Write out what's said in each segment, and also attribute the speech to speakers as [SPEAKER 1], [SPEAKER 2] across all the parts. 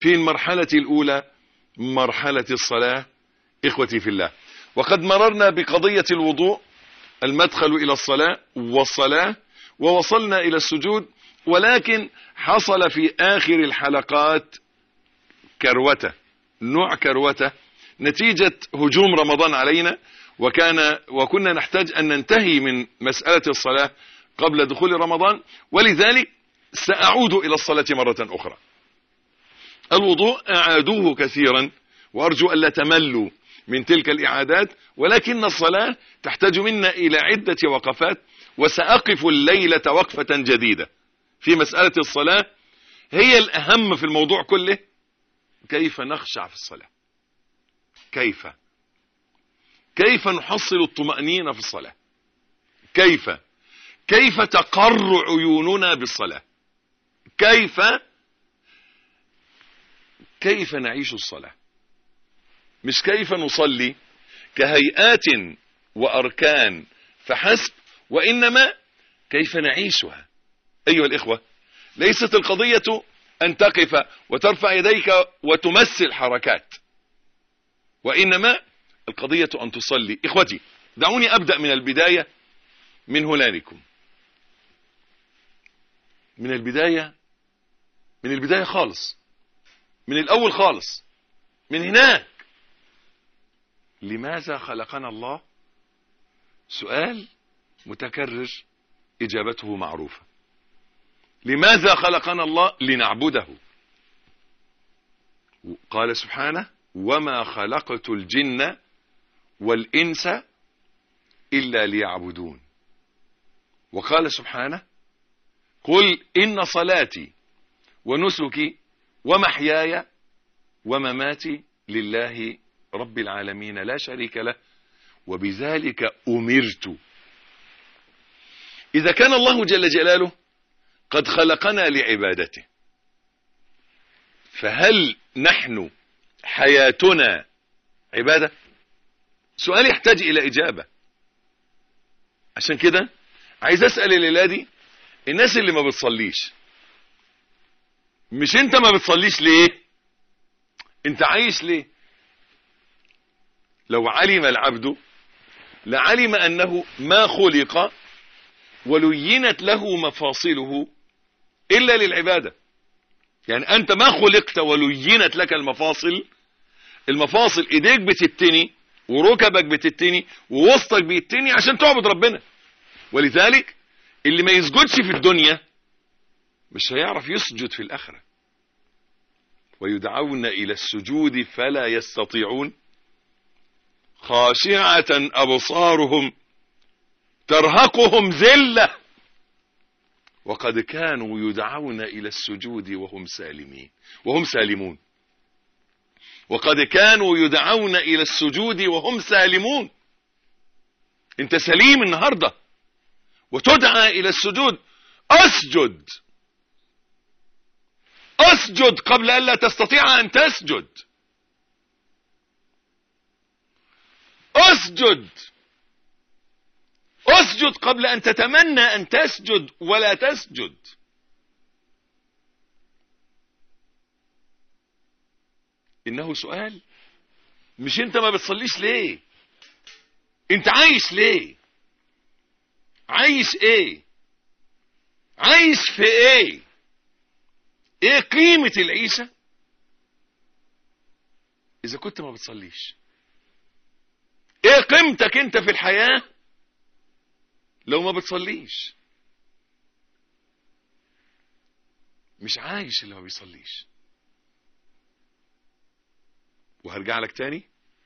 [SPEAKER 1] في المرحلة الأولى مرحلة الصلاة إخوتي في الله وقد مررنا بقضية الوضوء المدخل إلى الصلاة والصلاة ووصلنا إلى السجود ولكن حصل في آخر الحلقات كروته نوع كروته نتيجة هجوم رمضان علينا وكان وكنا نحتاج أن ننتهي من مسألة الصلاة قبل دخول رمضان ولذلك سأعود إلى الصلاة مرة أخرى الوضوء أعادوه كثيرا وأرجو ألا تملوا من تلك الإعادات ولكن الصلاة تحتاج منا إلى عدة وقفات وسأقف الليلة وقفة جديدة في مسألة الصلاة هي الأهم في الموضوع كله كيف نخشع في الصلاة كيف كيف نحصل الطمأنينة في الصلاة كيف كيف تقر عيوننا بالصلاة كيف كيف نعيش الصلاة مش كيف نصلي كهيئات وأركان فحسب وإنما كيف نعيشها أيها الإخوة ليست القضية أن تقف وترفع يديك وتمثل حركات وإنما القضية أن تصلي إخوتي دعوني أبدأ من البداية من هنالكم من البداية من البداية خالص من الأول خالص من هناك لماذا خلقنا الله سؤال متكرر إجابته معروفة لماذا خلقنا الله لنعبده قال سبحانه وما خلقت الجن والإنس إلا ليعبدون وقال سبحانه قل إن صلاتي ونسكي ومحياي ومماتي لله رب العالمين لا شريك له وبذلك أمرت إذا كان الله جل جلاله قد خلقنا لعبادته فهل نحن حياتنا عبادة سؤال يحتاج إلى إجابة عشان كده عايز أسأل الليلة دي الناس اللي ما بتصليش مش انت ما بتصليش ليه انت عايش ليه لو علم العبد لعلم أنه ما خلق ولينت له مفاصله إلا للعبادة يعني أنت ما خلقت ولينت لك المفاصل المفاصل إيديك بتتني وركبك بتتني ووسطك بيتني عشان تعبد ربنا ولذلك اللي ما يسجدش في الدنيا مش هيعرف يسجد في الآخرة ويدعون إلى السجود فلا يستطيعون خاشعة أبصارهم ترهقهم ذلة وقد كانوا يدعون إلى السجود وهم سالمين وهم سالمون وقد كانوا يدعون إلى السجود وهم سالمون انت سليم النهاردة وتدعى إلى السجود أسجد أسجد قبل أن لا تستطيع أن تسجد أسجد اسجد قبل ان تتمنى ان تسجد ولا تسجد انه سؤال مش انت ما بتصليش ليه انت عايش ليه عايش ايه عايش في ايه ايه قيمة العيشة اذا كنت ما بتصليش ايه قيمتك انت في الحياة لو ما بتصليش مش عايش اللي ما بيصليش وهرجع لك تاني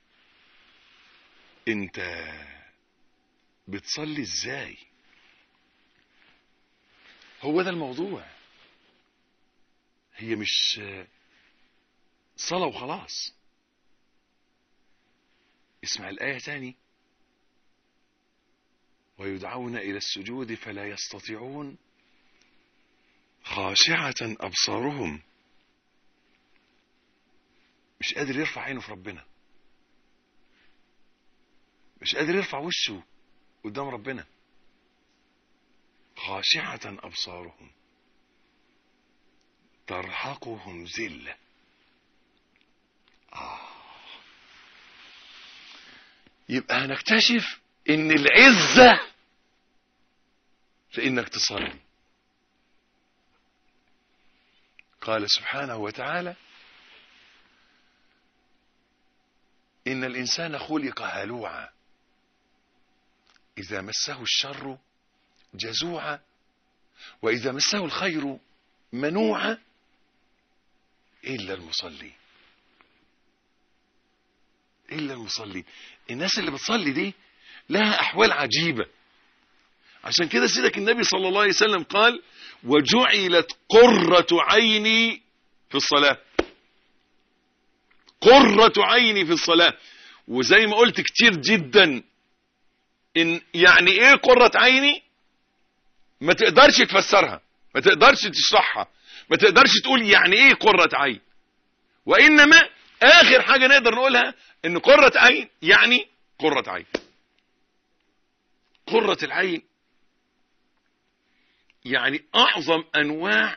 [SPEAKER 1] انت بتصلي ازاي هو ده الموضوع هي مش صلاة وخلاص اسمع الآية تاني ويدعون إلى السجود فلا يستطيعون خاشعة أبصارهم مش قادر يرفع عينه في ربنا مش قادر يرفع وشه قدام ربنا خاشعة أبصارهم ترهقهم ذلة يبقى هنكتشف ان العزة في انك تصلي قال سبحانه وتعالى ان الانسان خلق هلوعا اذا مسه الشر جزوعا واذا مسه الخير منوعا الا المصلي الا المصلين الناس اللي بتصلي دي لها احوال عجيبه عشان كده سيدك النبي صلى الله عليه وسلم قال وجعلت قرة عيني في الصلاة قرة عيني في الصلاة وزي ما قلت كتير جدا إن يعني ايه قرة عيني ما تقدرش تفسرها ما تقدرش تشرحها ما تقدرش تقول يعني ايه قرة عين وانما اخر حاجة نقدر نقولها ان قرة عين يعني قرة عين قرة العين يعني اعظم انواع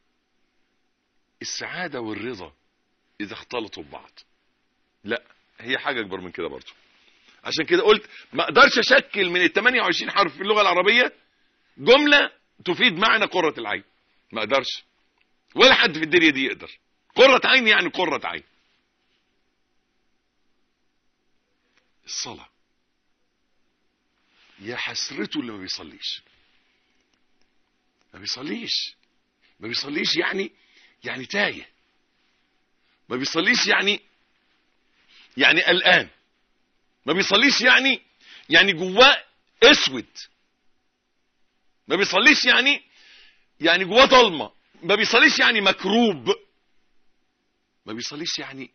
[SPEAKER 1] السعادة والرضا اذا اختلطوا ببعض لا هي حاجة اكبر من كده برضو عشان كده قلت ما اقدرش اشكل من ال 28 حرف في اللغة العربية جملة تفيد معنى قرة العين ما اقدرش ولا حد في الدنيا دي يقدر قرة عين يعني قرة عين الصلاة يا حسرته اللي ما بيصليش ما بيصليش ما بيصليش يعني يعني تايه ما بيصليش يعني يعني قلقان ما بيصليش يعني يعني جواه اسود ما بيصليش يعني يعني جواه ضلمه ما بيصليش يعني مكروب ما بيصليش يعني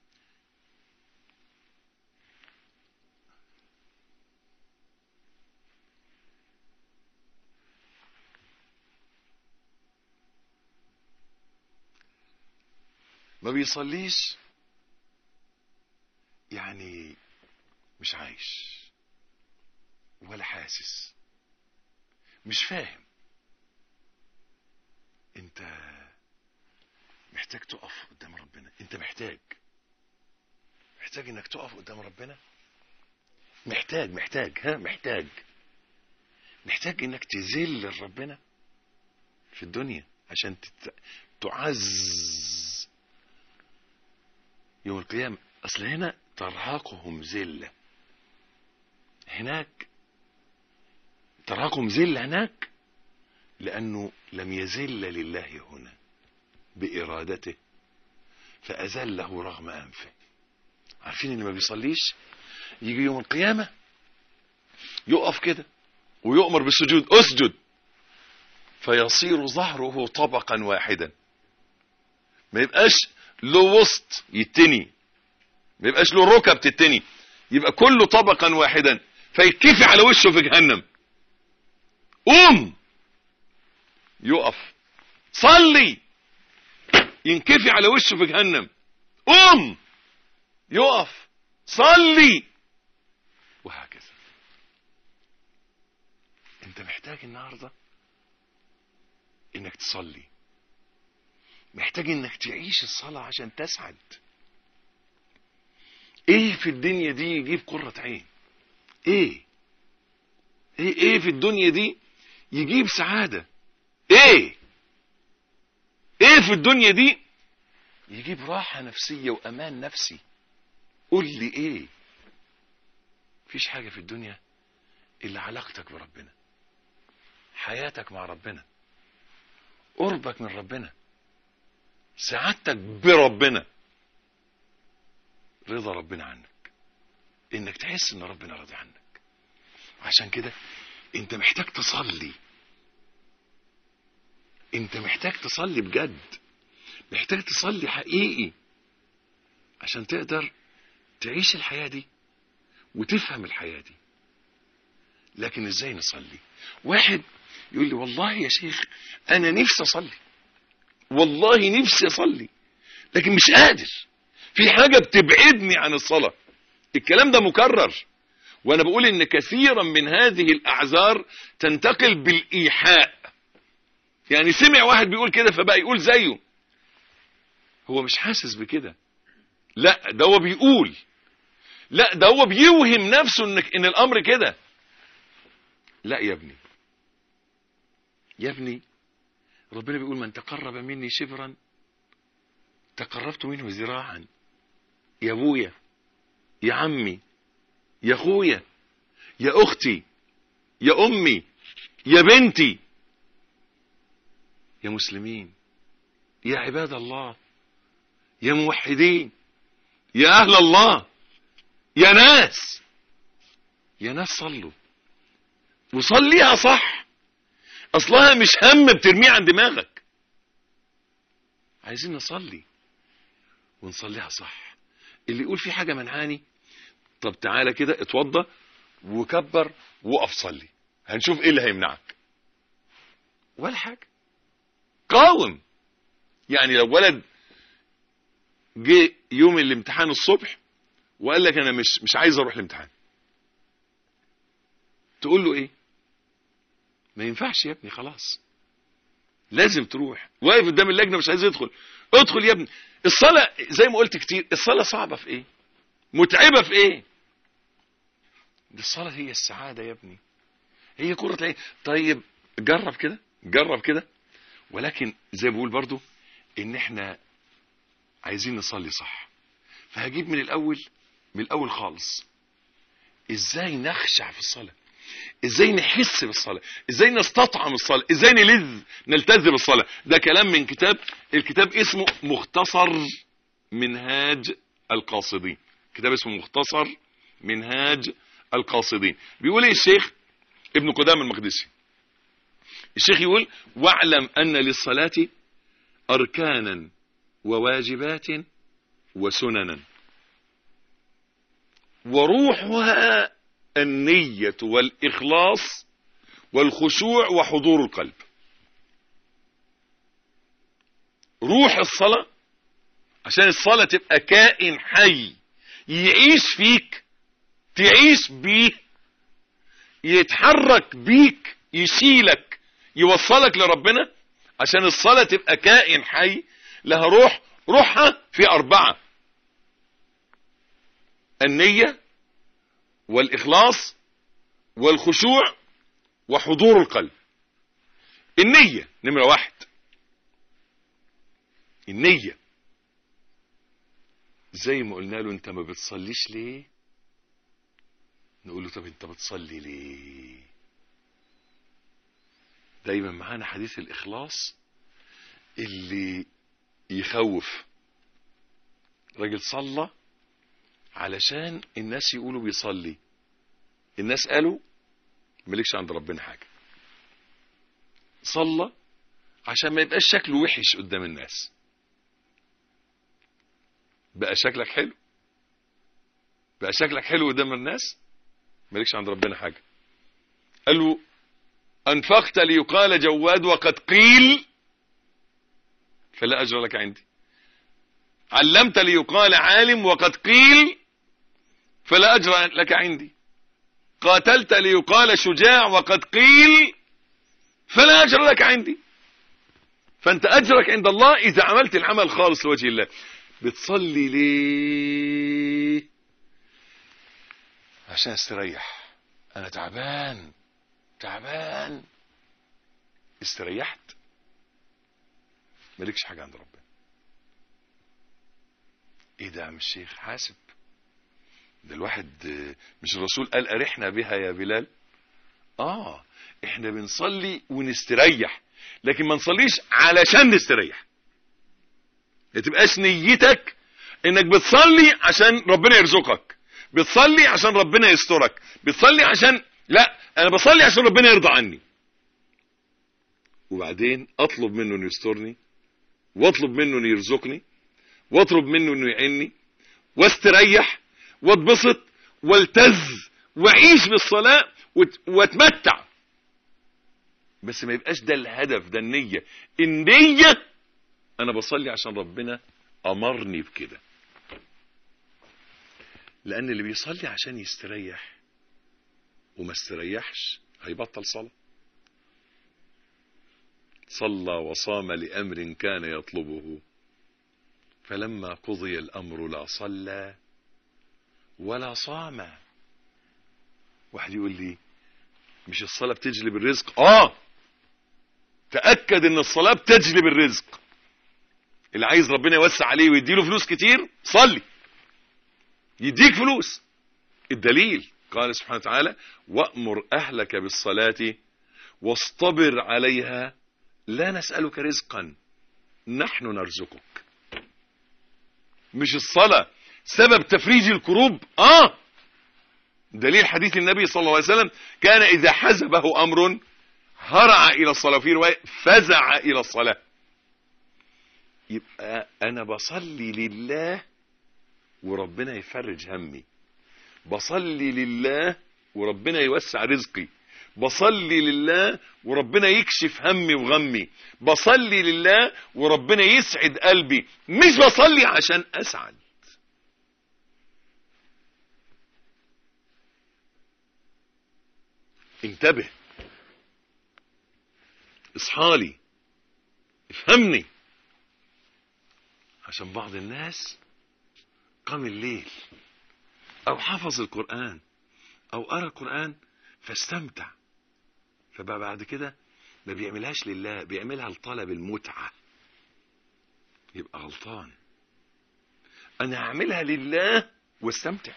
[SPEAKER 1] ما بيصليش يعني مش عايش ولا حاسس مش فاهم انت محتاج تقف قدام ربنا انت محتاج محتاج انك تقف قدام ربنا محتاج محتاج ها محتاج محتاج انك تذل لربنا في الدنيا عشان تت... تعز يوم القيامة اصل هنا ترهقهم ذلة هناك ترهقهم ذلة هناك لأنه لم يذل لله هنا بإرادته فأذله رغم أنفه عارفين اللي ما بيصليش يجي يوم القيامة يقف كده ويؤمر بالسجود اسجد فيصير ظهره طبقا واحدا ما يبقاش له وسط يتني ما يبقاش له ركب تتني يبقى كله طبقا واحدا فيتكفي على وشه في جهنم قوم يقف صلي ينكفي على وشه في جهنم قوم يقف صلي وهكذا انت محتاج النهارده انك تصلي محتاج انك تعيش الصلاة عشان تسعد ايه في الدنيا دي يجيب قرة عين ايه ايه ايه في الدنيا دي يجيب سعادة ايه ايه في الدنيا دي يجيب راحة نفسية وامان نفسي قول لي ايه مفيش حاجة في الدنيا الا علاقتك بربنا حياتك مع ربنا قربك من ربنا سعادتك بربنا رضا ربنا عنك انك تحس ان ربنا راضي عنك عشان كده انت محتاج تصلي انت محتاج تصلي بجد محتاج تصلي حقيقي عشان تقدر تعيش الحياة دي وتفهم الحياة دي لكن ازاي نصلي واحد يقول لي والله يا شيخ انا نفسي اصلي والله نفسي اصلي لكن مش قادر في حاجة بتبعدني عن الصلاة الكلام ده مكرر وانا بقول ان كثيرا من هذه الاعذار تنتقل بالايحاء يعني سمع واحد بيقول كده فبقى يقول زيه هو مش حاسس بكده لا ده هو بيقول لا ده هو بيوهم نفسه انك ان الامر كده لا يا ابني يا ابني ربنا بيقول من تقرب مني شبرا تقربت منه ذراعا يا ابويا يا عمي يا اخويا يا اختي يا امي يا بنتي يا مسلمين يا عباد الله يا موحدين يا اهل الله يا ناس يا ناس صلوا وصليها صح اصلها مش هم بترميه عن دماغك عايزين نصلي ونصليها صح اللي يقول في حاجة منعاني طب تعالى كده اتوضى وكبر وقف صلي هنشوف ايه اللي هيمنعك ولا حاجة قاوم يعني لو ولد جه يوم الامتحان الصبح وقال لك انا مش مش عايز اروح الامتحان تقول له ايه ما ينفعش يا ابني خلاص لازم تروح واقف قدام اللجنه مش عايز يدخل ادخل يا ابني الصلاه زي ما قلت كتير الصلاه صعبه في ايه متعبه في ايه دي الصلاه هي السعاده يا ابني هي كره العين طيب جرب كده جرب كده ولكن زي ما بقول برضو ان احنا عايزين نصلي صح فهجيب من الاول من الاول خالص ازاي نخشع في الصلاه ازاي نحس بالصلاة ازاي نستطعم الصلاة ازاي نلذ نلتذ بالصلاة ده كلام من كتاب الكتاب اسمه مختصر منهاج القاصدين كتاب اسمه مختصر منهاج القاصدين بيقول ايه الشيخ ابن قدام المقدسي الشيخ يقول واعلم ان للصلاة اركانا وواجبات وسننا وروحها النية والإخلاص والخشوع وحضور القلب روح الصلاة عشان الصلاة تبقى كائن حي يعيش فيك تعيش بيه يتحرك بيك يشيلك يوصلك لربنا عشان الصلاة تبقى كائن حي لها روح روحها في أربعة النية والإخلاص والخشوع وحضور القلب النية نمرة واحد النية زي ما قلنا له انت ما بتصليش ليه نقول له طب انت بتصلي ليه دايما معانا حديث الإخلاص اللي يخوف راجل صلى علشان الناس يقولوا بيصلي الناس قالوا مالكش عند ربنا حاجة صلى عشان ما يبقاش شكله وحش قدام الناس بقى شكلك حلو بقى شكلك حلو قدام الناس مالكش عند ربنا حاجة قالوا أنفقت ليقال جواد وقد قيل فلا أجر لك عندي علمت ليقال عالم وقد قيل فلا أجر لك عندي قاتلت ليقال شجاع وقد قيل فلا أجر لك عندي فأنت أجرك عند الله إذا عملت العمل خالص لوجه الله بتصلي ليه عشان استريح أنا تعبان تعبان استريحت مالكش حاجة عند ربنا ايه ده يا عم الشيخ حاسب ده الواحد مش الرسول قال ارحنا بها يا بلال اه احنا بنصلي ونستريح لكن ما نصليش علشان نستريح ما تبقاش نيتك انك بتصلي عشان ربنا يرزقك بتصلي عشان ربنا يسترك بتصلي عشان لا انا بصلي عشان ربنا يرضى عني وبعدين اطلب منه انه يسترني واطلب منه انه يرزقني واطلب منه انه يعيني واستريح واتبسط والتز واعيش بالصلاة واتمتع بس ما يبقاش ده الهدف ده النية النية انا بصلي عشان ربنا امرني بكده لان اللي بيصلي عشان يستريح وما استريحش هيبطل صلاة صلى وصام لأمر كان يطلبه فلما قضي الأمر لا صلى ولا صام واحد يقول لي مش الصلاة بتجلب الرزق اه تأكد ان الصلاة بتجلب الرزق اللي عايز ربنا يوسع عليه ويديله فلوس كتير صلي يديك فلوس الدليل قال سبحانه وتعالى وأمر أهلك بالصلاة واصطبر عليها لا نسألك رزقا نحن نرزقك مش الصلاة سبب تفريج الكروب آه دليل حديث النبي صلى الله عليه وسلم كان إذا حزبه أمر هرع إلى الصلاة في رواية فزع إلى الصلاة يبقى أنا بصلي لله وربنا يفرج همي بصلي لله وربنا يوسع رزقي بصلي لله وربنا يكشف همي وغمي بصلي لله وربنا يسعد قلبي مش بصلي عشان أسعد انتبه اصحالي افهمني عشان بعض الناس قام الليل او حفظ القرآن او قرأ القرآن فاستمتع فبقى بعد كده ما بيعملهاش لله بيعملها لطلب المتعة يبقى غلطان انا هعملها لله واستمتع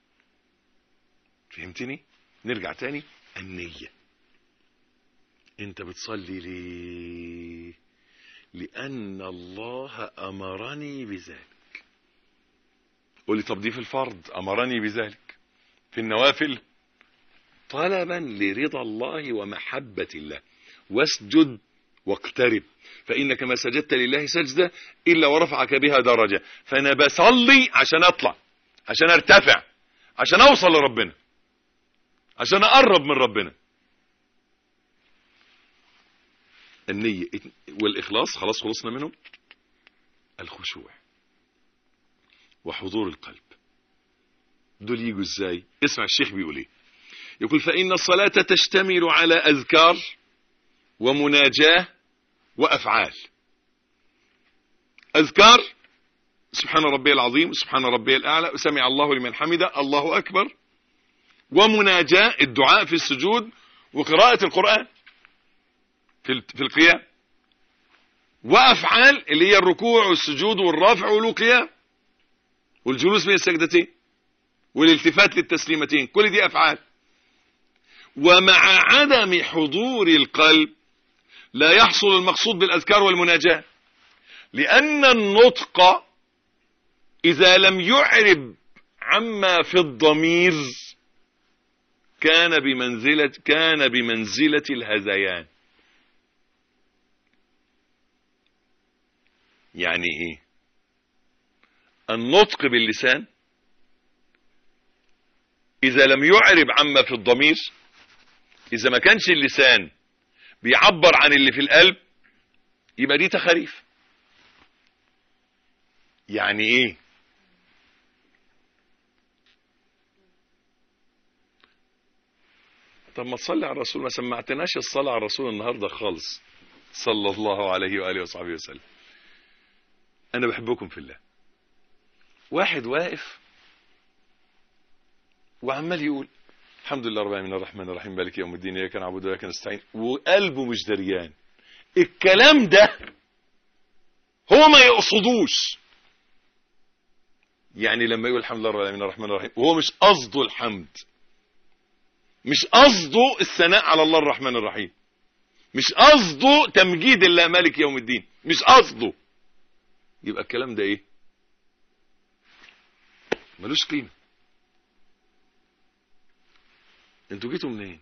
[SPEAKER 1] فهمتني نرجع تاني النية انت بتصلي ليه لان الله امرني بذلك قول لي طب دي في الفرض امرني بذلك في النوافل طلبا لرضا الله ومحبة الله واسجد واقترب فإنك ما سجدت لله سجدة إلا ورفعك بها درجة فأنا بصلي عشان أطلع عشان أرتفع عشان أوصل لربنا عشان أقرب من ربنا النية والإخلاص خلاص خلصنا منهم الخشوع وحضور القلب دول يجوا ازاي اسمع الشيخ بيقول ايه يقول فإن الصلاة تشتمل على أذكار ومناجاة وأفعال أذكار سبحان ربي العظيم سبحان ربي الأعلى سمع الله لمن حمده الله أكبر ومناجاة الدعاء في السجود وقراءة القرآن في في القيام وأفعال اللي هي الركوع والسجود والرافع والقيام والجلوس بين السجدتين والالتفات للتسليمتين كل دي أفعال ومع عدم حضور القلب لا يحصل المقصود بالأذكار والمناجاة لأن النطق إذا لم يعرب عما في الضمير كان بمنزلة كان بمنزلة الهذيان يعني ايه النطق باللسان اذا لم يعرب عما في الضمير اذا ما كانش اللسان بيعبر عن اللي في القلب يبقى دي تخاريف يعني ايه طب ما تصلي على الرسول ما سمعتناش الصلاة على الرسول النهاردة خالص صلى الله عليه وآله وصحبه وسلم أنا بحبكم في الله واحد واقف وعمال يقول الحمد لله رب العالمين الرحمن الرحيم مالك يوم الدين اياك نعبد واياك نستعين وقلبه مش دريان الكلام ده هو ما يقصدوش يعني لما يقول الحمد لله رب العالمين الرحمن الرحيم وهو مش قصده الحمد مش قصده الثناء على الله الرحمن الرحيم مش قصده تمجيد الله مالك يوم الدين مش قصده يبقى الكلام ده ايه ملوش قيمه انتوا جيتوا منين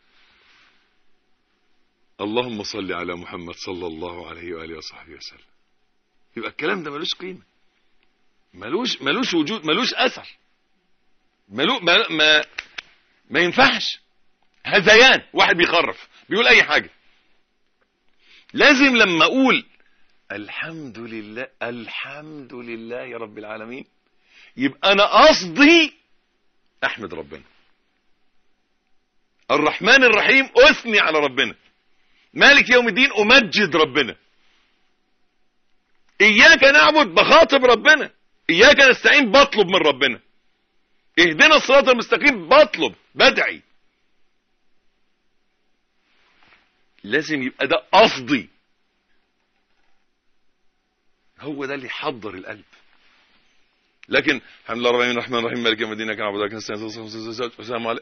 [SPEAKER 1] اللهم صل على محمد صلى الله عليه واله وصحبه وسلم يبقى الكلام ده ملوش قيمه ملوش ملوش وجود ملوش اثر ملو ما ما, ما ينفعش هذيان واحد بيخرف بيقول اي حاجه لازم لما اقول الحمد لله الحمد لله يا رب العالمين يبقى انا قصدي احمد ربنا الرحمن الرحيم اثني على ربنا مالك يوم الدين امجد ربنا اياك نعبد بخاطب ربنا اياك نستعين بطلب من ربنا اهدنا الصراط المستقيم بطلب بدعي لازم يبقى ده قصدي هو ده اللي يحضر القلب لكن الحمد لله رب العالمين الرحمن الرحيم مالك يوم الدين كان عبد الله السلام عليكم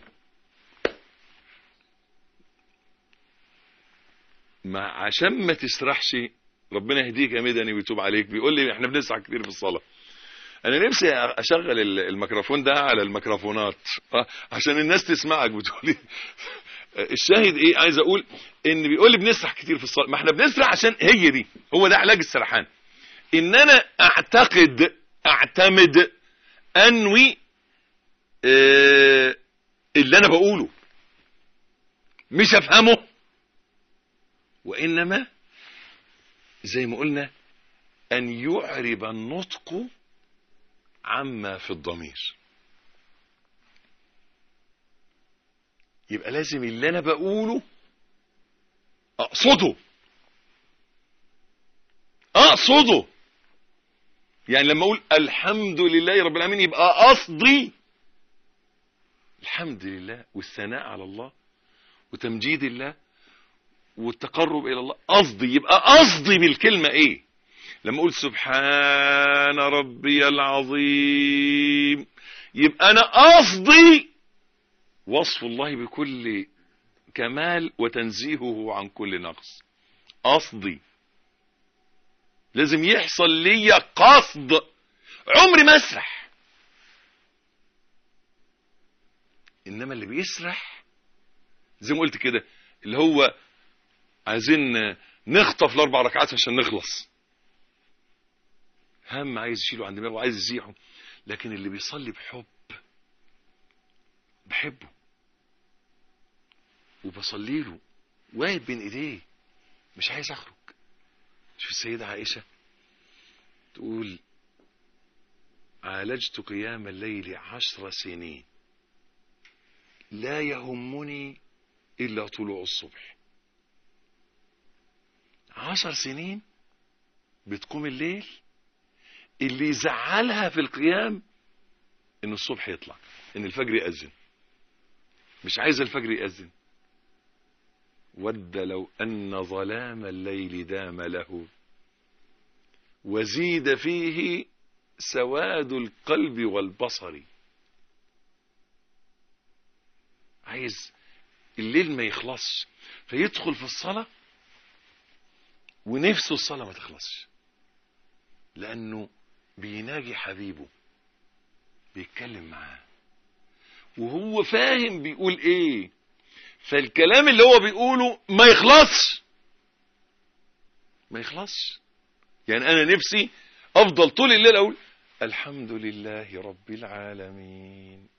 [SPEAKER 1] ما عشان ما تسرحش ربنا يهديك يا مدني ويتوب عليك بيقول لي احنا بنسرح كتير في الصلاه انا نفسي اشغل الميكروفون ده على الميكروفونات عشان الناس تسمعك بتقولي الشاهد ايه عايز اقول ان بيقول لي بنسرح كتير في الصلاه ما احنا بنسرح عشان هي دي هو ده علاج السرحان ان انا اعتقد اعتمد انوي اه اللي انا بقوله مش افهمه وانما زي ما قلنا ان يعرب النطق عما في الضمير يبقى لازم اللي انا بقوله اقصده اقصده يعني لما اقول الحمد لله رب العالمين يبقى قصدي الحمد لله والثناء على الله وتمجيد الله والتقرب الى الله قصدي يبقى قصدي بالكلمه ايه لما اقول سبحان ربي العظيم يبقى انا قصدي وصف الله بكل كمال وتنزيهه عن كل نقص قصدي لازم يحصل لي قصد عمري ما اسرح انما اللي بيسرح زي ما قلت كده اللي هو عايزين نخطف الاربع ركعات عشان نخلص هم عايز يشيله عن دماغه وعايز يزيحه لكن اللي بيصلي بحب بحبه وبصلي له واقف بين ايديه مش عايز اخرج شوف السيدة عائشة تقول عالجت قيام الليل عشر سنين لا يهمني إلا طلوع الصبح عشر سنين بتقوم الليل اللي يزعلها في القيام ان الصبح يطلع ان الفجر يأذن مش عايز الفجر يأذن ود لو أن ظلام الليل دام له وزيد فيه سواد القلب والبصر عايز الليل ما يخلصش فيدخل في الصلاة ونفسه الصلاة ما تخلصش لأنه بيناجي حبيبه بيتكلم معاه وهو فاهم بيقول ايه فالكلام اللي هو بيقوله ما يخلصش ما يخلصش يعني انا نفسي افضل طول الليل اقول الحمد لله رب العالمين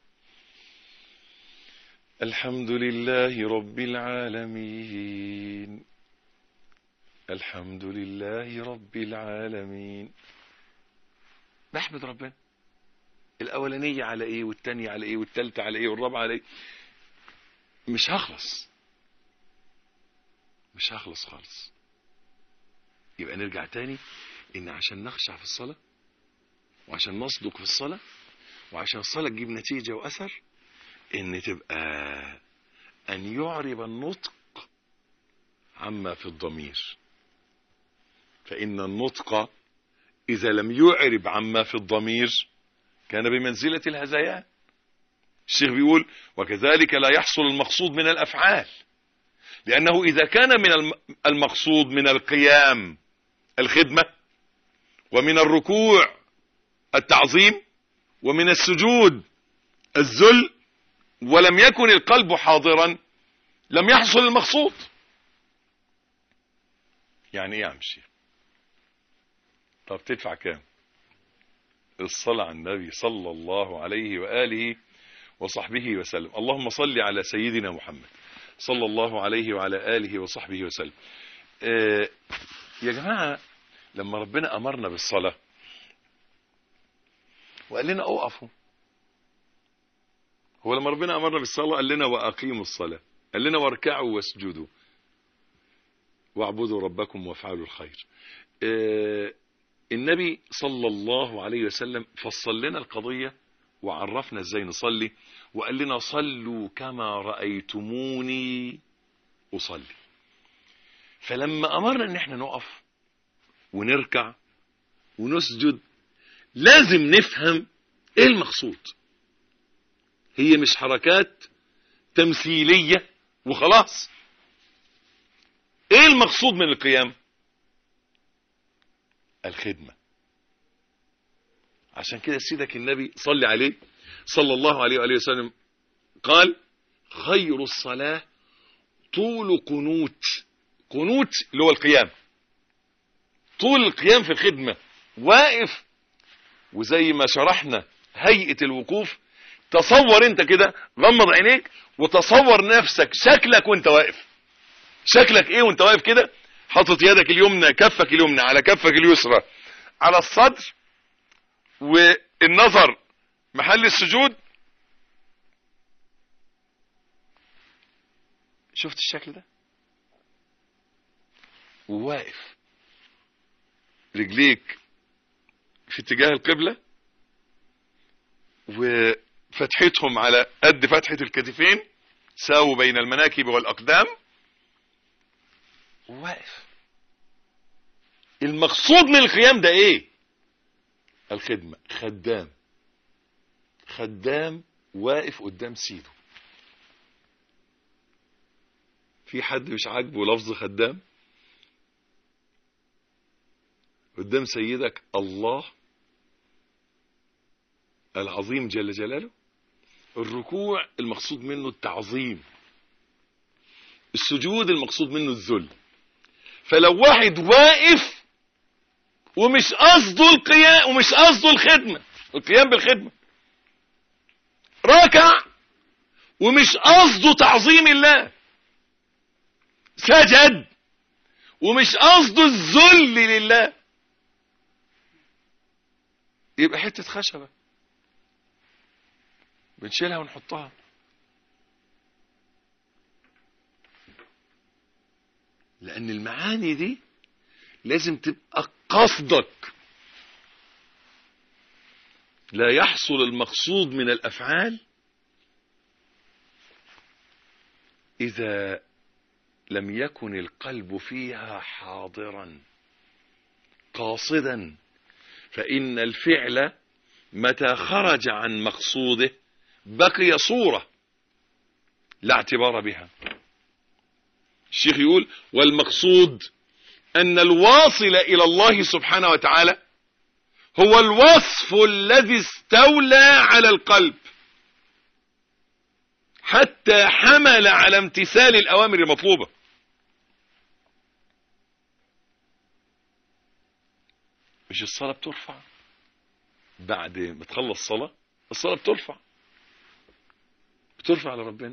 [SPEAKER 1] الحمد لله رب العالمين الحمد لله رب العالمين بحمد ربنا الاولانيه على ايه والتانية على ايه والتالتة على ايه والرابعه على ايه مش هخلص مش هخلص خالص يبقى نرجع تاني ان عشان نخشع في الصلاة وعشان نصدق في الصلاة وعشان الصلاة تجيب نتيجة واثر ان تبقى ان يعرب النطق عما في الضمير فان النطق اذا لم يعرب عما في الضمير كان بمنزلة الهزيان الشيخ بيقول وكذلك لا يحصل المقصود من الأفعال لأنه إذا كان من المقصود من القيام الخدمة ومن الركوع التعظيم ومن السجود الذل ولم يكن القلب حاضرا لم يحصل المقصود يعني ايه يا عم الشيخ طب تدفع كام الصلاة على النبي صلى الله عليه وآله وصحبه وسلم اللهم صل على سيدنا محمد صلى الله عليه وعلى آله وصحبه وسلم آه يا جماعة لما ربنا أمرنا بالصلاة وقال لنا أوقفوا هو لما ربنا أمرنا بالصلاة قال لنا وأقيموا الصلاة قال لنا واركعوا واسجدوا واعبدوا ربكم وافعلوا الخير آه النبي صلى الله عليه وسلم فصل لنا القضية وعرفنا ازاي نصلي وقال لنا صلوا كما رأيتموني أصلي فلما أمرنا ان احنا نقف ونركع ونسجد لازم نفهم ايه المقصود هي مش حركات تمثيلية وخلاص ايه المقصود من القيام الخدمة عشان كده سيدك النبي صلي عليه صلى الله عليه وآله وسلم قال خير الصلاة طول قنوت قنوت اللي هو القيام طول القيام في الخدمة واقف وزي ما شرحنا هيئة الوقوف تصور انت كده غمض عينيك وتصور نفسك شكلك وانت واقف شكلك ايه وانت واقف كده حاطط يدك اليمنى كفك اليمنى على كفك اليسرى على الصدر والنظر محل السجود شفت الشكل ده وواقف رجليك في اتجاه القبلة وفتحتهم على قد فتحة الكتفين ساووا بين المناكب والأقدام وواقف المقصود من القيام ده ايه الخدمة خدام خدام واقف قدام سيده في حد مش عاجبه لفظ خدام قدام سيدك الله العظيم جل جلاله الركوع المقصود منه التعظيم السجود المقصود منه الذل فلو واحد واقف ومش قصده القيام ومش قصده الخدمة القيام بالخدمة راكع ومش قصده تعظيم الله سجد ومش قصده الذل لله يبقى حتة خشبة بنشيلها ونحطها لأن المعاني دي لازم تبقى قصدك لا يحصل المقصود من الأفعال إذا لم يكن القلب فيها حاضرا قاصدا فإن الفعل متى خرج عن مقصوده بقي صورة لا اعتبار بها الشيخ يقول والمقصود أن الواصل إلى الله سبحانه وتعالى هو الوصف الذي استولى على القلب حتى حمل على امتثال الأوامر المطلوبة مش الصلاة بترفع بعد ما تخلص صلاة الصلاة بترفع بترفع لربنا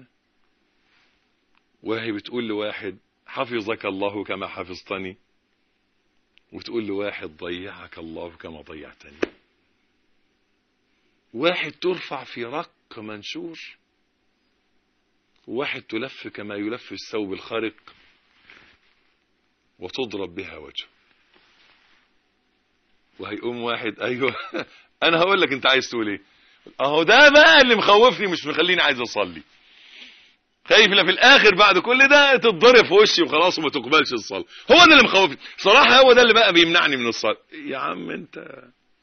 [SPEAKER 1] وهي بتقول لواحد حفظك الله كما حفظتني وتقول لواحد ضيعك الله كما ضيعتني واحد ترفع في رق منشور وواحد تلف كما يلف الثوب الخرق وتضرب بها وجهه وهيقوم واحد ايوه انا هقول لك انت عايز تقول ايه اهو ده بقى اللي مخوفني مش مخليني عايز اصلي خايف لا في الاخر بعد كل ده تتضرب في وشي وخلاص وما تقبلش الصلاه هو ده اللي مخوفني صراحه هو ده اللي بقى بيمنعني من الصلاه يا عم انت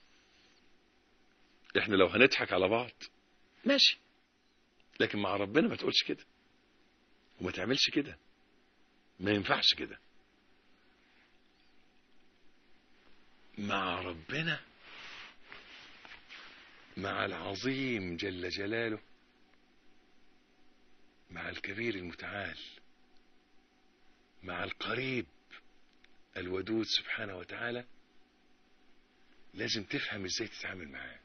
[SPEAKER 1] احنا لو هنضحك على بعض ماشي لكن مع ربنا ما تقولش كده وما تعملش كده ما ينفعش كده مع ربنا مع العظيم جل جلاله مع الكبير المتعال مع القريب الودود سبحانه وتعالى لازم تفهم ازاي تتعامل معاه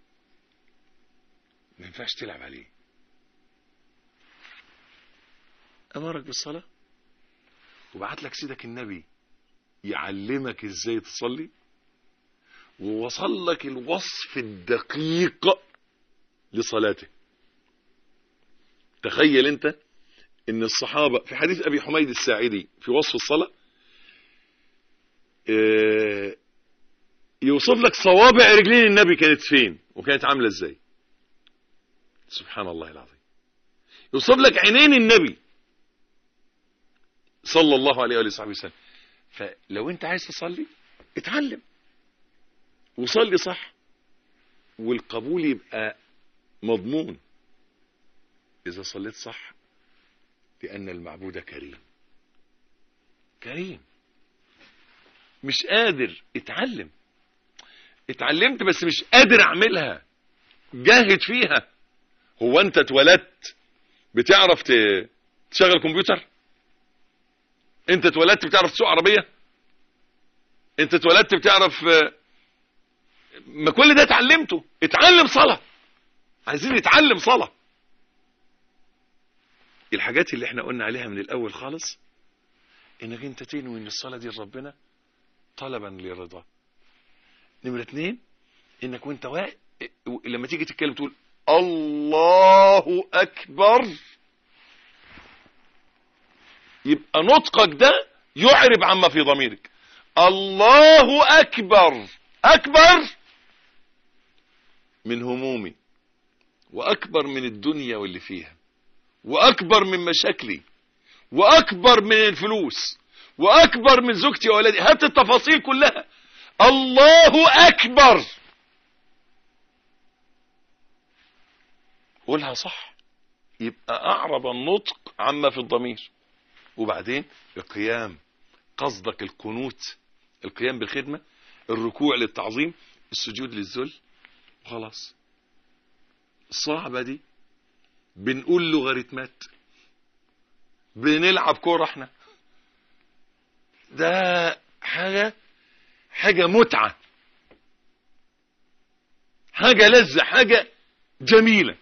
[SPEAKER 1] ما ينفعش تلعب عليه امرك بالصلاة وبعت لك سيدك النبي يعلمك ازاي تصلي ووصل لك الوصف الدقيق لصلاته تخيل انت ان الصحابة في حديث ابي حميد الساعدي في وصف الصلاة اه يوصف لك صوابع رجلين النبي كانت فين وكانت عاملة ازاي سبحان الله العظيم يوصف لك عينين النبي صلى الله عليه وآله وصحبه وسلم فلو انت عايز تصلي اتعلم وصلي صح والقبول يبقى مضمون إذا صليت صح لأن المعبود كريم كريم مش قادر اتعلم اتعلمت بس مش قادر اعملها جاهد فيها هو انت اتولدت بتعرف ت- تشغل كمبيوتر انت اتولدت بتعرف تسوق عربية انت اتولدت بتعرف آه، ما كل ده اتعلمته اتعلم صلاة عايزين نتعلم صلاة الحاجات اللي احنا قلنا عليها من الاول خالص انك انت تنوي ان الصلاة دي لربنا طلبا لرضاه نمرة اتنين انك وانت واقف لما تيجي تتكلم تقول الله اكبر يبقى نطقك ده يعرب عما في ضميرك الله اكبر اكبر من همومي واكبر من الدنيا واللي فيها واكبر من مشاكلي واكبر من الفلوس واكبر من زوجتي واولادي هات التفاصيل كلها الله اكبر قولها صح يبقى اعرب النطق عما في الضمير وبعدين القيام قصدك القنوت القيام بالخدمة الركوع للتعظيم السجود للذل وخلاص صعبة دي بنقول لوغاريتمات بنلعب كورة احنا ده حاجة حاجة متعة حاجة لذة حاجة جميلة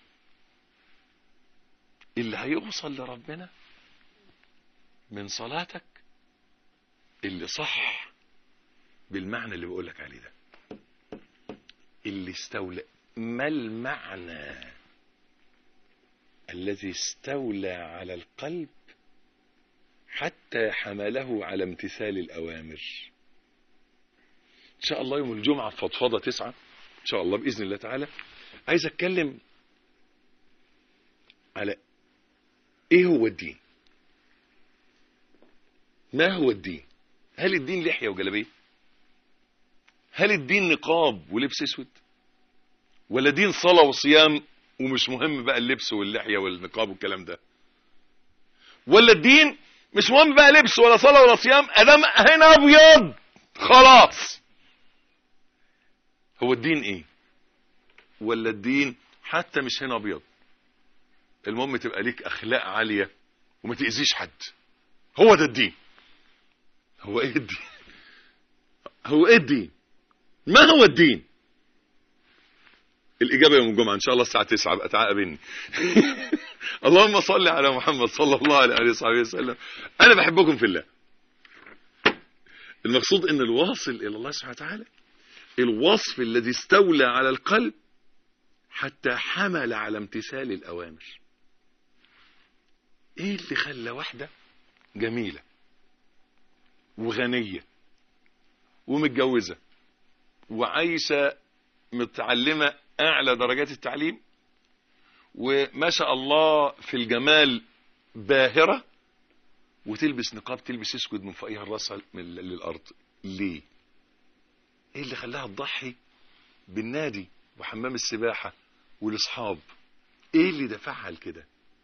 [SPEAKER 1] اللي هيوصل لربنا من صلاتك اللي صح بالمعنى اللي بقولك عليه ده اللي استولى ما المعنى الذي استولى على القلب حتى حمله على امتثال الأوامر إن شاء الله يوم الجمعة في فضفضة تسعة إن شاء الله بإذن الله تعالى عايز أتكلم على إيه هو الدين ما هو الدين هل الدين لحية وجلبية هل الدين نقاب ولبس اسود ولا دين صلاة وصيام ومش مهم بقى اللبس واللحية والنقاب والكلام ده ولا الدين مش مهم بقى لبس ولا صلاة ولا صيام ادام هنا ابيض خلاص هو الدين ايه ولا الدين حتى مش هنا ابيض المهم تبقى ليك اخلاق عالية وما تأذيش حد هو ده الدين هو ايه الدين هو ايه الدين ما هو الدين الإجابة يوم الجمعة إن شاء الله الساعة 9 بقى تعاقبني اللهم صل على محمد صلى الله عليه وصحبه وسلم أنا بحبكم في الله المقصود أن الواصل إلى الله سبحانه وتعالى الوصف الذي استولى على القلب حتى حمل على امتثال الأوامر إيه اللي خلى واحدة جميلة وغنية ومتجوزة وعايشة متعلمة أعلى درجات التعليم وما شاء الله في الجمال باهرة وتلبس نقاب تلبس اسود من فوقها الراس من للأرض ليه ايه اللي خلاها تضحي بالنادي وحمام السباحة والاصحاب ايه اللي دفعها لكده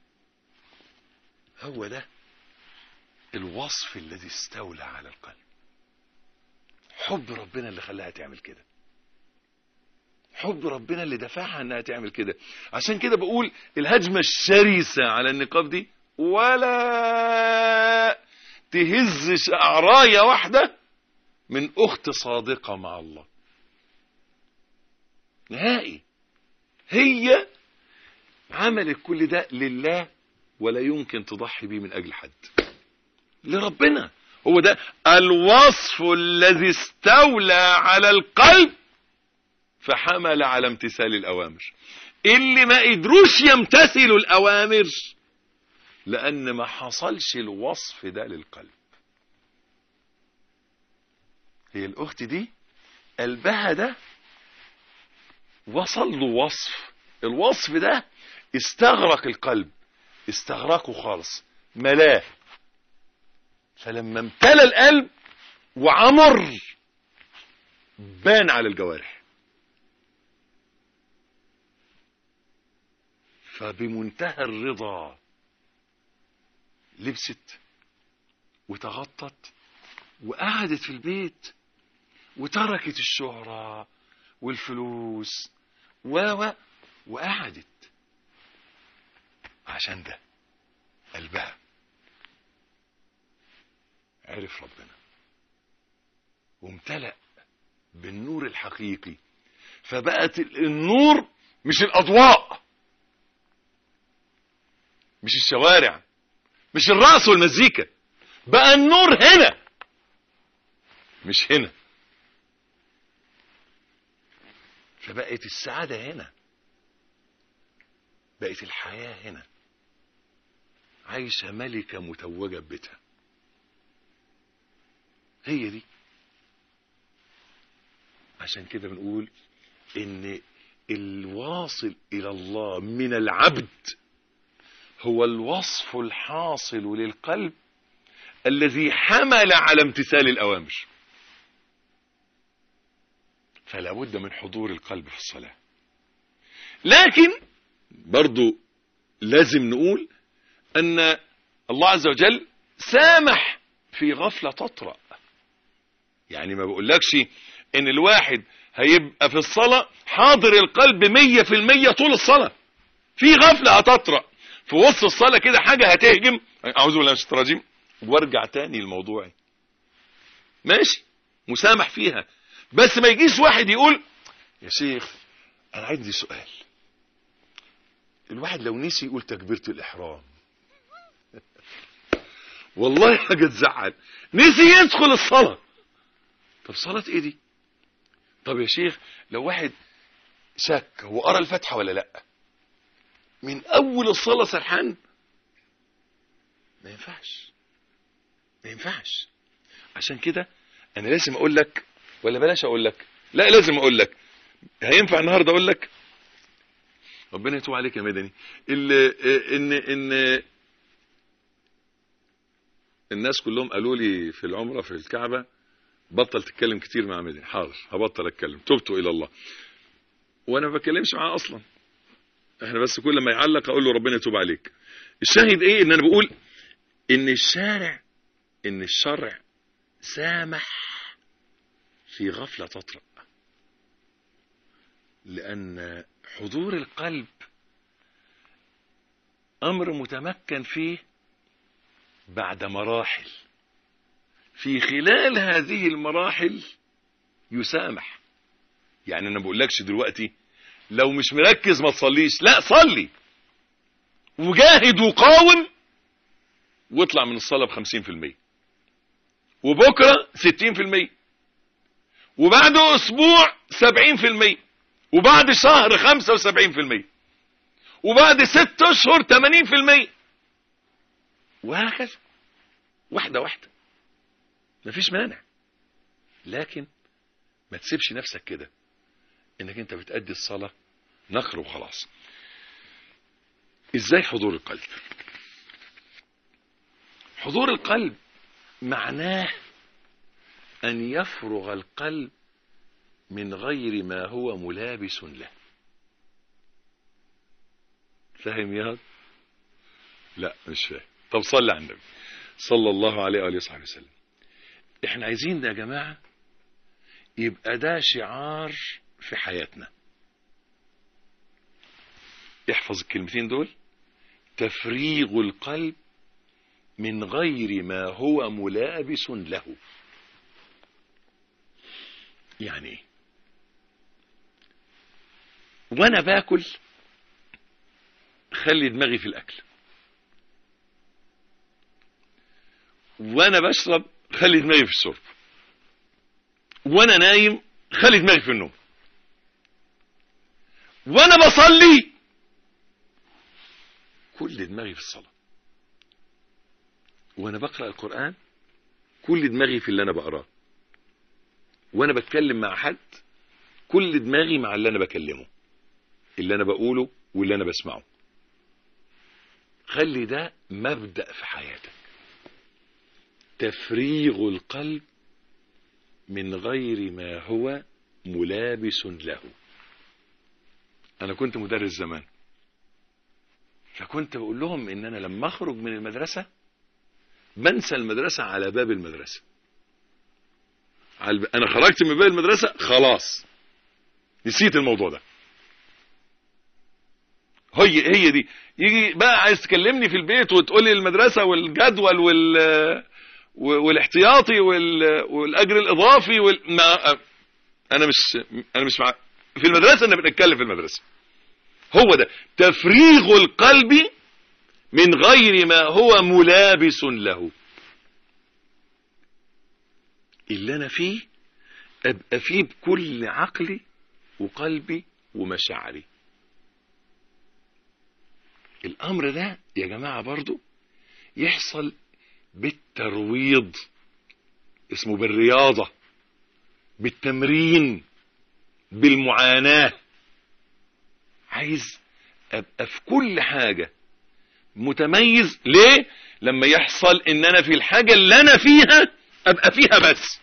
[SPEAKER 1] هو ده الوصف الذي استولى على القلب حب ربنا اللي خلاها تعمل كده حب ربنا اللي دفعها انها تعمل كده عشان كده بقول الهجمة الشرسة على النقاب دي ولا تهز شعراية واحدة من اخت صادقة مع الله نهائي هي عملت كل ده لله ولا يمكن تضحي بيه من اجل حد لربنا هو ده الوصف الذي استولى على القلب فحمل على امتثال الأوامر اللي ما قدروش يمتثلوا الأوامر لأن ما حصلش الوصف ده للقلب هي الأخت دي قلبها ده وصل له وصف الوصف ده استغرق القلب استغرقه خالص ملاه فلما امتلى القلب وعمر بان على الجوارح فبمنتهى الرضا لبست وتغطت وقعدت في البيت وتركت الشهرة والفلوس و و وقعدت عشان ده قلبها عرف ربنا وامتلأ بالنور الحقيقي فبقت النور مش الأضواء مش الشوارع مش الرأس والمزيكا بقى النور هنا مش هنا فبقت السعادة هنا بقت الحياة هنا عايشة ملكة متوجة ببيتها هي دي عشان كده بنقول ان الواصل الى الله من العبد هو الوصف الحاصل للقلب الذي حمل على امتثال الاوامر فلا بد من حضور القلب في الصلاة لكن برضو لازم نقول ان الله عز وجل سامح في غفلة تطرأ يعني ما بقولكش ان الواحد هيبقى في الصلاة حاضر القلب مية في المية طول الصلاة في غفلة هتطرأ في وسط الصلاة كده حاجة هتهجم اعوذ بالله من الشيطان الرجيم وارجع تاني لموضوعي ماشي مسامح فيها بس ما يجيش واحد يقول يا شيخ انا عندي سؤال الواحد لو نسي يقول تكبيرة الاحرام والله حاجة تزعل نسي يدخل الصلاة طب صلاة ايه دي طب يا شيخ لو واحد شك هو قرا الفاتحة ولا لا من اول الصلاة سرحان ما ينفعش ما ينفعش عشان كده انا لازم اقول لك ولا بلاش اقول لك لا لازم اقول لك هينفع النهارده اقول لك ربنا يتوب عليك يا مدني ال ان ان الناس كلهم قالوا لي في العمره في الكعبه بطل تتكلم كتير مع مدني حاضر هبطل اتكلم تبت الى الله وانا ما بكلمش معاه اصلا احنا بس كل ما يعلق اقول له ربنا يتوب عليك الشاهد ايه ان انا بقول ان الشارع ان الشرع سامح في غفلة تطرأ لأن حضور القلب أمر متمكن فيه بعد مراحل في خلال هذه المراحل يسامح يعني أنا بقولكش دلوقتي لو مش مركز ما تصليش لا صلي وجاهد وقاوم واطلع من الصلاة بخمسين في المية وبكرة ستين في المية وبعد اسبوع سبعين في المية وبعد شهر خمسة وسبعين في المية وبعد ست اشهر تمانين في المية وهكذا واحدة واحدة مفيش مانع لكن ما تسيبش نفسك كده انك انت بتأدي الصلاة نقر وخلاص ازاي حضور القلب حضور القلب معناه أن يفرغ القلب من غير ما هو ملابس له فاهم يا هاد؟ لا مش فاهم طب صلي على النبي صلى الله عليه وآله وصحبه وسلم احنا عايزين ده يا جماعة يبقى ده شعار في حياتنا احفظ الكلمتين دول تفريغ القلب من غير ما هو ملابس له يعني ايه وانا باكل خلي دماغي في الاكل وانا بشرب خلي دماغي في الشرب وانا نايم خلي دماغي في النوم وانا بصلي كل دماغي في الصلاة وانا بقرأ القرآن كل دماغي في اللي انا بقراه وانا بتكلم مع حد كل دماغي مع اللي انا بكلمه اللي انا بقوله واللي انا بسمعه خلي ده مبدأ في حياتك تفريغ القلب من غير ما هو ملابس له انا كنت مدرس زمان فكنت بقول لهم ان انا لما اخرج من المدرسة بنسى المدرسة على باب المدرسة على- انا خرجت من باب المدرسة خلاص نسيت الموضوع ده هي هي دي يجي بقى عايز تكلمني في البيت وتقول لي المدرسة والجدول وال والاحتياطي وال... والاجر الاضافي وال... ما انا مش انا مش مع في المدرسة انا بنتكلم في المدرسة هو ده تفريغ القلب من غير ما هو ملابس له اللي انا فيه ابقى فيه بكل عقلي وقلبي ومشاعري الامر ده يا جماعة برضو يحصل بالترويض اسمه بالرياضة بالتمرين بالمعاناة عايز ابقى في كل حاجة متميز ليه لما يحصل ان انا في الحاجة اللي انا فيها ابقى فيها بس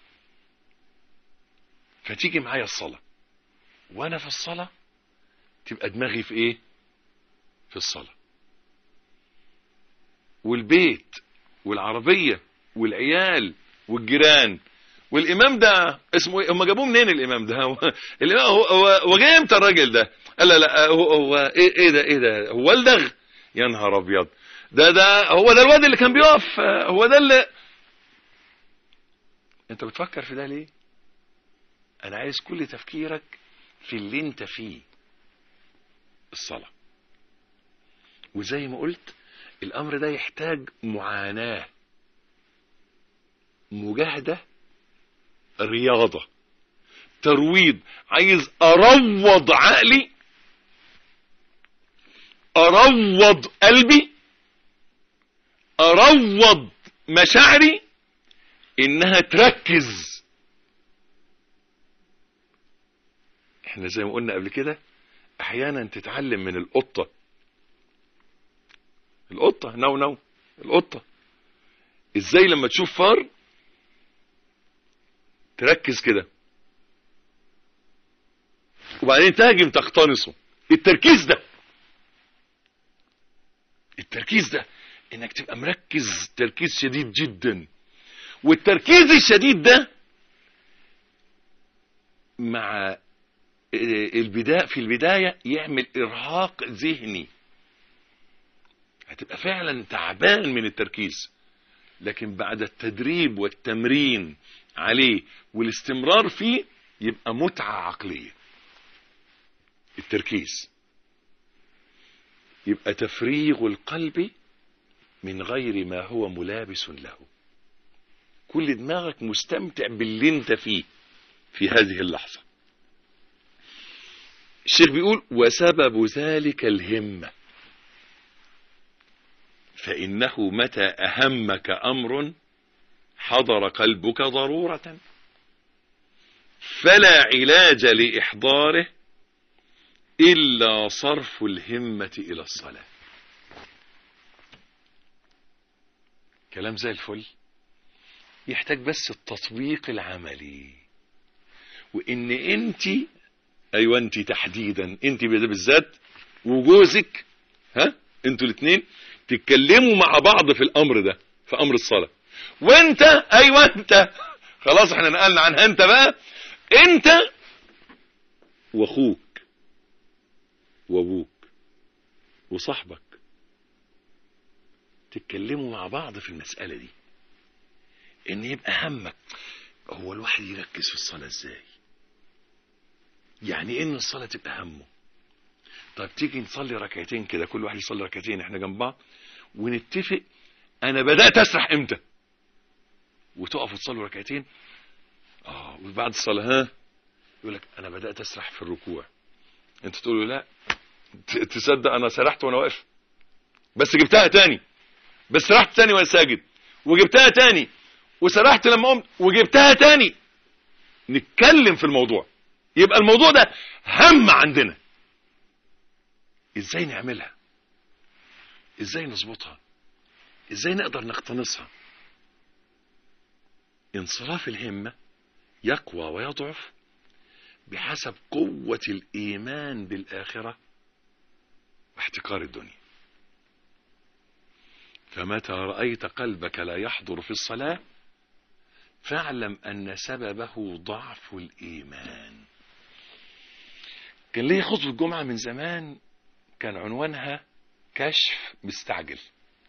[SPEAKER 1] فتيجي معايا الصلاة وانا في الصلاة تبقى دماغي في ايه في الصلاة والبيت والعربية والعيال والجيران والامام ده اسمه ايه هم جابوه منين الامام ده هو الامام هو هو, هو جاي امتى الراجل ده قال لا لا هو, هو ايه, ايه ده ايه ده هو الدغ يا نهار ابيض ده ده هو ده الواد اللي كان بيقف هو ده اللي انت بتفكر في ده ليه انا عايز كل تفكيرك في اللي انت فيه الصلاة وزي ما قلت الامر ده يحتاج معاناة مجاهدة رياضة ترويض عايز اروض عقلي اروض قلبي اروض مشاعري انها تركز احنا زي ما قلنا قبل كده احيانا تتعلم من القطة القطة نو نو القطة ازاي لما تشوف فار تركز كده وبعدين تهاجم تقتنصه التركيز ده التركيز ده انك تبقى مركز تركيز شديد جدا والتركيز الشديد ده مع البداية في البداية يعمل ارهاق ذهني هتبقى فعلا تعبان من التركيز لكن بعد التدريب والتمرين عليه والاستمرار فيه يبقى متعة عقلية التركيز يبقى تفريغ القلب من غير ما هو ملابس له كل دماغك مستمتع باللي انت فيه في هذه اللحظة الشيخ بيقول وسبب ذلك الهمة فإنه متى أهمك أمر حضر قلبك ضرورة فلا علاج لإحضاره إلا صرف الهمة إلى الصلاة كلام زي الفل يحتاج بس التطبيق العملي وإن أنت أيوة أنت تحديدا أنت بالذات وجوزك ها أنتوا الاثنين تتكلموا مع بعض في الأمر ده في أمر الصلاة وأنت أيوة أنت خلاص احنا نقلنا عنها أنت بقى أنت وأخوك وابوك وصاحبك تتكلموا مع بعض في المسألة دي ان يبقى همك هو الواحد يركز في الصلاة ازاي يعني ان الصلاة تبقى همه طب تيجي نصلي ركعتين كده كل واحد يصلي ركعتين احنا جنب بعض ونتفق انا بدأت اسرح امتى وتقفوا تصلوا ركعتين اه وبعد الصلاة ها يقول لك انا بدأت اسرح في الركوع انت تقول له لا تصدق انا سرحت وانا واقف بس جبتها تاني بس سرحت تاني وانا ساجد وجبتها تاني وسرحت لما قمت وجبتها تاني نتكلم في الموضوع يبقى الموضوع ده هم عندنا ازاي نعملها ازاي نظبطها ازاي نقدر نقتنصها انصراف الهمة يقوى ويضعف بحسب قوة الإيمان بالآخرة واحتقار الدنيا فمتى رأيت قلبك لا يحضر في الصلاة فاعلم أن سببه ضعف الإيمان كان لي خطبة جمعة من زمان كان عنوانها كشف مستعجل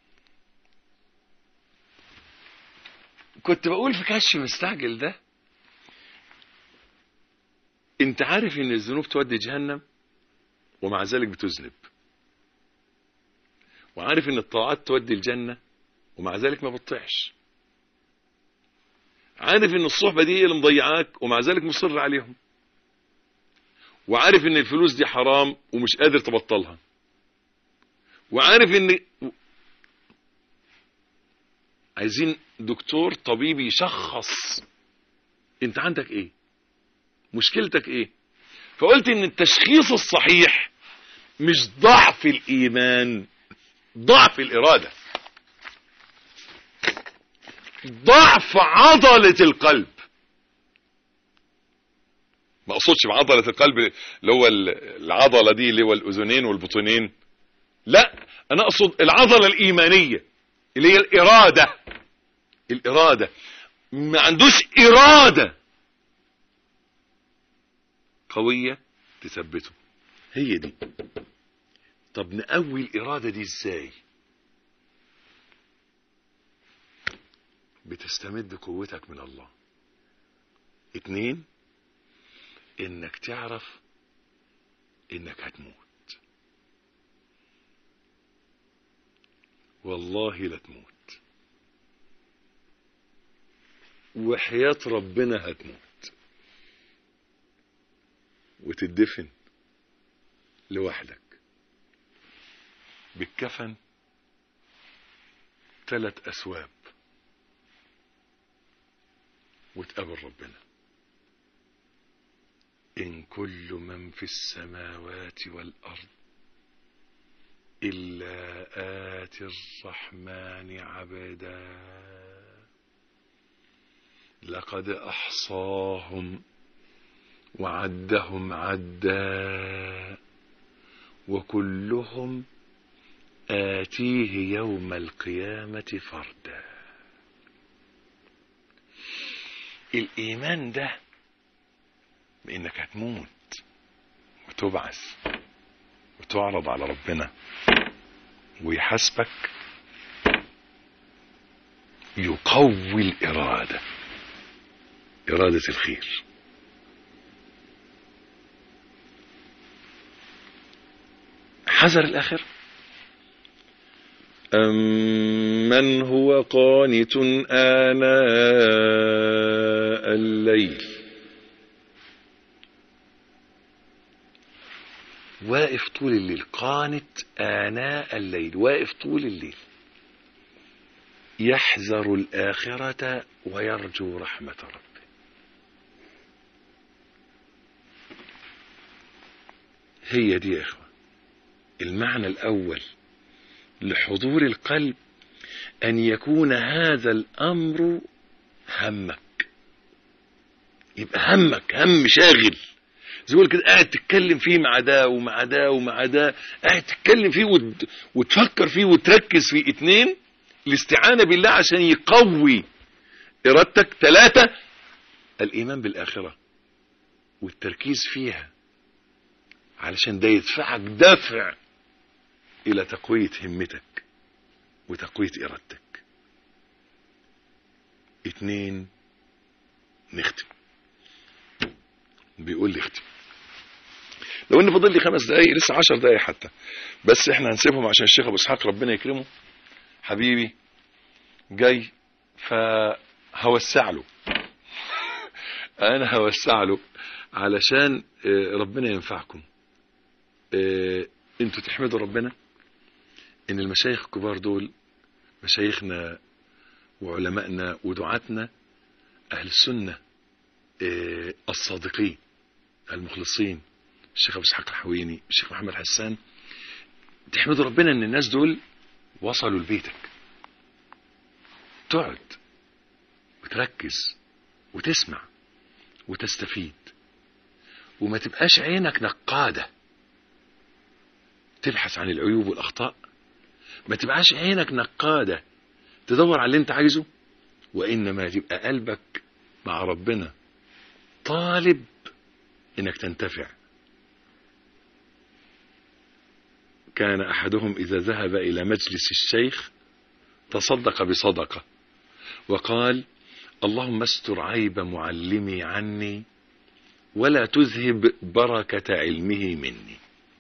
[SPEAKER 1] كنت بقول في كشف مستعجل ده انت عارف ان الذنوب تودي جهنم ومع ذلك بتذنب وعارف ان الطاعات تودي الجنة ومع ذلك ما بتطيعش عارف ان الصحبة دي هي اللي مضيعاك ومع ذلك مصر عليهم وعارف ان الفلوس دي حرام ومش قادر تبطلها وعارف ان عايزين دكتور طبيب يشخص انت عندك ايه مشكلتك ايه فقلت ان التشخيص الصحيح مش ضعف الايمان ضعف الإرادة ضعف عضلة القلب ما أقصدش بعضلة القلب اللي هو العضلة دي اللي هو الأذنين والبطنين لا أنا أقصد العضلة الإيمانية اللي هي الإرادة الإرادة ما عندوش إرادة قوية تثبته هي دي طب نقوي الإرادة دي ازاي بتستمد قوتك من الله اتنين انك تعرف انك هتموت والله لا تموت وحياة ربنا هتموت وتدفن لوحدك بالكفن ثلاث أسواب وتقابل ربنا إن كل من في السماوات والأرض إلا آتي الرحمن عبدا لقد أحصاهم وعدهم عدا وكلهم آتيه يوم القيامة فردا الإيمان ده بإنك هتموت وتبعث وتعرض على ربنا ويحاسبك يقوي الإرادة إرادة الخير حذر الآخر أمن هو قانت آناء الليل واقف طول الليل قانت آناء الليل واقف طول الليل يحذر الآخرة ويرجو رحمة ربه هي دي يا إخوة المعنى الأول لحضور القلب أن يكون هذا الأمر همك يبقى همك هم شاغل زي ما كده قاعد تتكلم فيه مع ده ومع ده ومع ده قاعد تتكلم فيه وت... وتفكر فيه وتركز فيه اتنين الاستعانة بالله عشان يقوي إرادتك ثلاثة الإيمان بالآخرة والتركيز فيها علشان ده يدفعك دفع إلى تقوية همتك وتقوية إرادتك اتنين نختم بيقول لي اختم لو ان فاضل لي خمس دقايق لسه عشر دقايق حتى بس احنا هنسيبهم عشان الشيخ ابو اسحاق ربنا يكرمه حبيبي جاي فهوسع له انا هوسع له علشان ربنا ينفعكم انتوا تحمدوا ربنا ان المشايخ الكبار دول مشايخنا وعلمائنا ودعاتنا اهل السنة الصادقين المخلصين الشيخ ابو اسحاق الحويني الشيخ محمد حسان تحمد ربنا ان الناس دول وصلوا لبيتك تقعد وتركز وتسمع وتستفيد وما تبقاش عينك نقادة تبحث عن العيوب والأخطاء ما تبقاش عينك نقادة تدور على اللي انت عايزه وإنما تبقى قلبك مع ربنا طالب انك تنتفع كان احدهم اذا ذهب الى مجلس الشيخ تصدق بصدقه وقال اللهم استر عيب معلمي عني ولا تذهب بركه علمه مني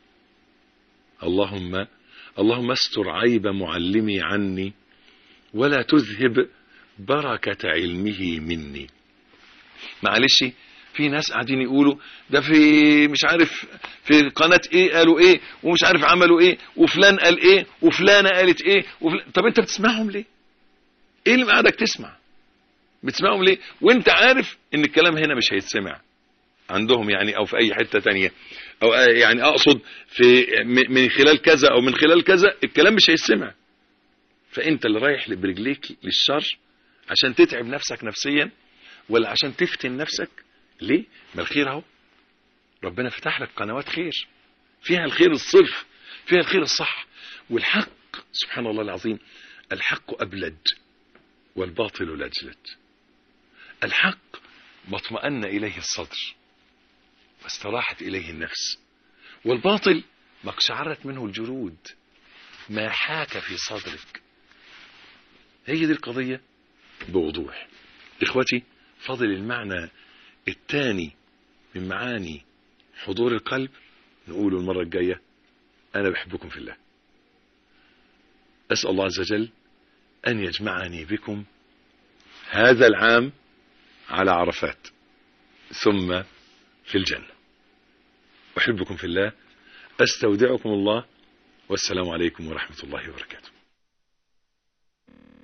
[SPEAKER 1] اللهم اللهم استر عيب معلمي عني ولا تذهب بركه علمه مني معلش في ناس قاعدين يقولوا ده في مش عارف في قناة ايه قالوا ايه ومش عارف عملوا ايه وفلان قال ايه وفلانة قالت ايه وفلان طب انت بتسمعهم ليه ايه اللي قاعدك تسمع بتسمعهم ليه وانت عارف ان الكلام هنا مش هيتسمع عندهم يعني او في اي حتة تانية او يعني اقصد في من خلال كذا او من خلال كذا الكلام مش هيتسمع فانت اللي رايح برجليك للشر عشان تتعب نفسك نفسيا ولا عشان تفتن نفسك ليه ما الخير اهو ربنا فتح لك قنوات خير فيها الخير الصرف فيها الخير الصح والحق سبحان الله العظيم الحق أبلج والباطل لجلج الحق ما اطمأن إليه الصدر واستراحت إليه النفس والباطل ما اقشعرت منه الجلود ما حاك في صدرك هي دي القضية بوضوح إخوتي فضل المعنى الثاني من معاني حضور القلب نقوله المرة الجاية أنا بحبكم في الله أسأل الله عز وجل أن يجمعني بكم هذا العام على عرفات ثم في الجنة أحبكم في الله أستودعكم الله والسلام عليكم ورحمة الله وبركاته